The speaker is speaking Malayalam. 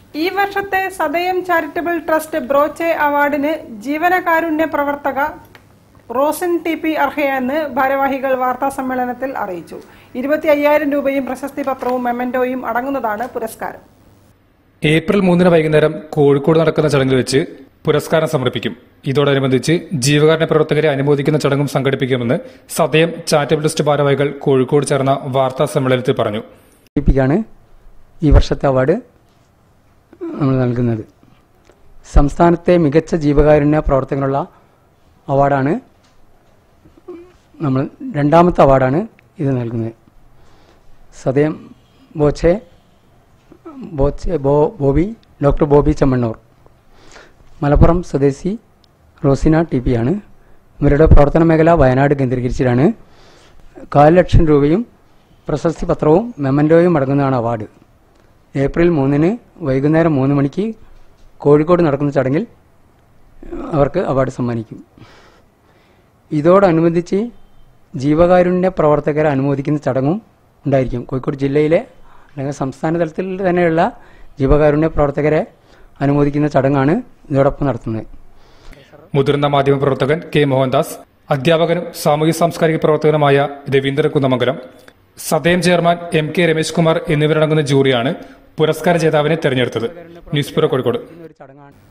ഈ വർഷത്തെ സദയം ചാരിറ്റബിൾ ട്രസ്റ്റ് ബ്രോച്ചെ അവാർഡിന് ജീവനകാരുണ്യ പ്രവർത്തക റോസിൻ ടി പി അർഹയെന്ന് ഭാരവാഹികൾ വാർത്താ സമ്മേളനത്തിൽ അറിയിച്ചു ഇരുപത്തി അയ്യായിരം രൂപയും പ്രശസ്തി പത്രവും മെമന്റോയും അടങ്ങുന്നതാണ് പുരസ്കാരം ഏപ്രിൽ മൂന്നിന് വൈകുന്നേരം കോഴിക്കോട് നടക്കുന്ന ചടങ്ങിൽ വെച്ച് പുരസ്കാരം സമർപ്പിക്കും ഇതോടനുബന്ധിച്ച് ജീവകാരുണ്യ പ്രവർത്തകരെ അനുമോദിക്കുന്ന ചടങ്ങും സംഘടിപ്പിക്കുമെന്ന് സദയം ചാരിറ്റബിൾ ട്രസ്റ്റ് ഭാരവാഹികൾ കോഴിക്കോട് ചേർന്ന വാർത്താ സമ്മേളനത്തിൽ പറഞ്ഞു ാണ് ഈ വർഷത്തെ അവാർഡ് നമ്മൾ നൽകുന്നത് സംസ്ഥാനത്തെ മികച്ച ജീവകാരുണ്യ പ്രവർത്തകനുള്ള അവാർഡാണ് നമ്മൾ രണ്ടാമത്തെ അവാർഡാണ് ഇത് നൽകുന്നത് സദയം ബോച്ചെ ബോച്ചെ ബോ ബോബി ഡോക്ടർ ബോബി ചെമ്മണ്ണൂർ മലപ്പുറം സ്വദേശി റോസിന ടി പി ആണ് ഇവരുടെ പ്രവർത്തന മേഖല വയനാട് കേന്ദ്രീകരിച്ചിട്ടാണ് കാൽ ലക്ഷം രൂപയും പ്രശസ്തി പത്രവും മെമൻറ്റോയും അടങ്ങുന്നതാണ് അവാർഡ് ഏപ്രിൽ മൂന്നിന് വൈകുന്നേരം മൂന്ന് മണിക്ക് കോഴിക്കോട് നടക്കുന്ന ചടങ്ങിൽ അവർക്ക് അവാർഡ് സമ്മാനിക്കും ഇതോടനുബന്ധിച്ച് ജീവകാരുണ്യ പ്രവർത്തകരെ അനുമോദിക്കുന്ന ചടങ്ങും ഉണ്ടായിരിക്കും കോഴിക്കോട് ജില്ലയിലെ അല്ലെങ്കിൽ സംസ്ഥാന തലത്തിൽ തന്നെയുള്ള ജീവകാരുണ്യ പ്രവർത്തകരെ അനുമോദിക്കുന്ന ചടങ്ങാണ് ഇതോടൊപ്പം നടത്തുന്നത് മുതിർന്ന മാധ്യമപ്രവർത്തകൻ കെ മോഹൻദാസ് അധ്യാപകനും സാമൂഹ്യ സാംസ്കാരിക പ്രവർത്തകനുമായ Raveendran Kunnamangalam Sadayam chairman M K Ramesh Kumar എന്നിവരടങ്ങുന്ന ജൂറിയാണ് പുരസ്കാര ജേതാവിനെ തെരഞ്ഞെടുത്തത് ന്യൂസ് ബ്യൂറോ കോഴിക്കോട് ഒരു ചടങ്ങാണ്